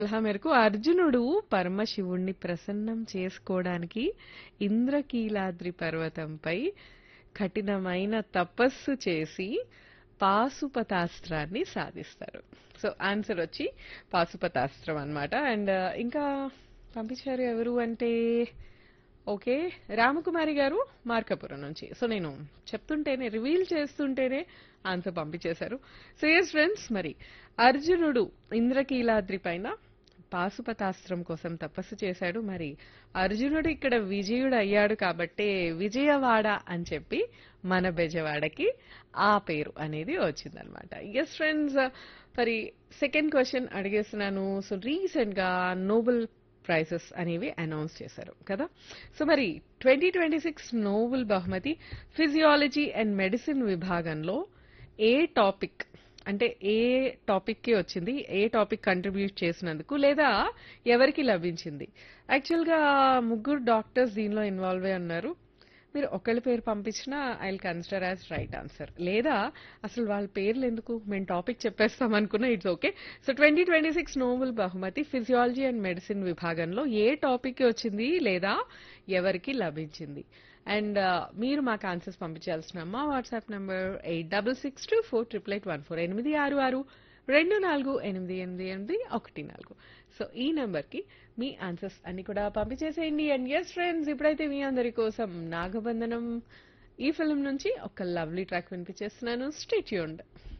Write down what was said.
సలహా మేరకు అర్జునుడు పరమశివుణ్ణి ప్రసన్నం చేసుకోవడానికి ఇంద్రకీలాద్రి పర్వతంపై కఠినమైన తపస్సు చేసి పాశుపతాస్త్రాన్ని సాధిస్తారు సో ఆన్సర్ వచ్చి పాశుపతాస్త్రం అన్నమాట అండ్ ఇంకా పంపించారు ఎవరు అంటే ఓకే రామకుమారి గారు మార్కాపురం నుంచి సో నేను చెప్తుంటేనే రివీల్ చేస్తుంటేనే ఆన్సర్ పంపించేశారు సో ఎస్ ఫ్రెండ్స్ మరి అర్జునుడు ఇంద్రకీలాద్రి పైన పాశుపతాస్త్రం కోసం తపస్సు చేశాడు మరి అర్జునుడు ఇక్కడ విజయుడు అయ్యాడు కాబట్టే విజయవాడ అని చెప్పి మన బెజవాడకి ఆ పేరు అనేది వచ్చిందనమాట ఎస్ ఫ్రెండ్స్ మరి సెకండ్ క్వశ్చన్ అడిగేస్తున్నాను సో రీసెంట్ గా నోబెల్ ప్రైజెస్ అనేవి అనౌన్స్ చేశారు కదా సో మరి ట్వంటీ ట్వంటీ సిక్స్ నోబెల్ బహుమతి ఫిజియాలజీ అండ్ మెడిసిన్ విభాగంలో ఏ టాపిక్ అంటే ఏ టాపిక్ కి వచ్చింది ఏ టాపిక్ కంట్రిబ్యూట్ చేసినందుకు లేదా ఎవరికి లభించింది యాక్చువల్గా ముగ్గురు డాక్టర్స్ దీనిలో ఇన్వాల్వ్ అయి ఉన్నారు మీరు ఒకళ్ళ పేరు పంపించినా I consider as right answer లేదా అసలు వాళ్ళ పేర్లు ఎందుకు మేము టాపిక్ చెప్పేస్తాం అనుకున్నా it's okay so twenty twenty six Nobel బహుమతి ఫిజియాలజీ అండ్ మెడిసిన్ విభాగంలో ఏ టాపిక్ వచ్చింది లేదా ఎవరికి లభించింది అండ్ మీరు మాకు ఆన్సర్స్ పంపించాల్సిన మా WhatsApp number eight double six two four triple eight one four ఎనిమిది ఆరు ఆరు రెండు నాలుగు ఎనిమిది ఎనిమిది ఎనిమిది ఒకటి నాలుగు సో ఈ నెంబర్కి మీ ఆన్సర్స్ అన్ని కూడా పంపించేసేయండి అండ్ ఎస్ ఫ్రెండ్స్ ఇప్పుడైతే మీ అందరి కోసం నాగబంధనం ఈ ఫిల్మ్ నుంచి ఒక లవ్లీ ట్రాక్ వినిపించేస్తున్నాను స్టేట్యూండ్